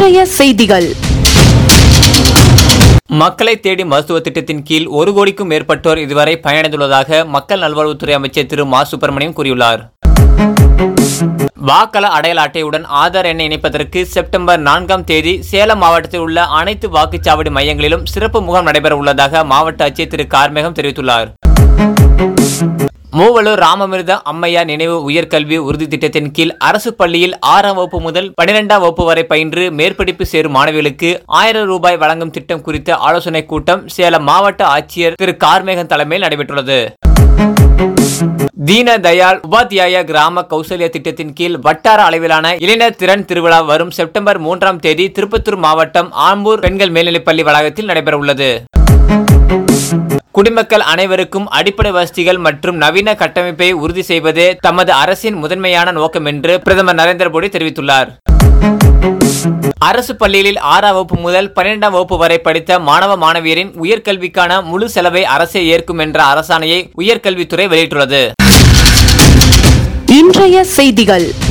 இன்றைய செய்திகள் மக்களை தேடி மருத்துவ திட்டத்தின் கீழ் ஒரு கோடிக்கும் மேற்பட்டோர் இதுவரை பயனடைந்துள்ளதாக மக்கள் நல்வாழ்வுத்துறை அமைச்சர் திரு மா சுப்பிரமணியம் கூறியுள்ளார் வாக்கள அடையாள அட்டையுடன் ஆதார் எண்ணை இணைப்பதற்கு செப்டம்பர் நான்காம் தேதி சேலம் மாவட்டத்தில் உள்ள அனைத்து வாக்குச்சாவடி மையங்களிலும் சிறப்பு முகாம் நடைபெற உள்ளதாக மாவட்ட ஆட்சியர் திரு கார்மேகம் தெரிவித்துள்ளார் மூவலூர் ராமமிர்த அம்மையார் நினைவு உயர்கல்வி உறுதி திட்டத்தின் கீழ் அரசு பள்ளியில் ஆறாம் வகுப்பு முதல் பனிரெண்டாம் வகுப்பு வரை பயின்று மேற்படிப்பு சேரும் மாணவிகளுக்கு ஆயிரம் ரூபாய் வழங்கும் திட்டம் குறித்த ஆலோசனைக் கூட்டம் சேலம் மாவட்ட ஆட்சியர் திரு கார்மேகன் தலைமையில் நடைபெற்றுள்ளது தீன தயாள் உபாத்யாய கிராம கௌசல்யா திட்டத்தின் கீழ் வட்டார அளவிலான இளைஞர் திறன் திருவிழா வரும் செப்டம்பர் மூன்றாம் தேதி திருப்பத்தூர் மாவட்டம் ஆம்பூர் பெண்கள் மேல்நிலைப்பள்ளி வளாகத்தில் நடைபெற உள்ளது குடிமக்கள் அனைவருக்கும் அடிப்படை வசதிகள் மற்றும் நவீன கட்டமைப்பை உறுதி செய்வதே தமது அரசின் முதன்மையான நோக்கம் என்று பிரதமர் நரேந்திர மோடி தெரிவித்துள்ளார் அரசு பள்ளிகளில் ஆறாம் வகுப்பு முதல் பன்னிரெண்டாம் வகுப்பு வரை படித்த மாணவ மாணவியரின் உயர்கல்விக்கான முழு செலவை அரசே ஏற்கும் என்ற அரசாணையை உயர்கல்வித்துறை வெளியிட்டுள்ளது இன்றைய செய்திகள்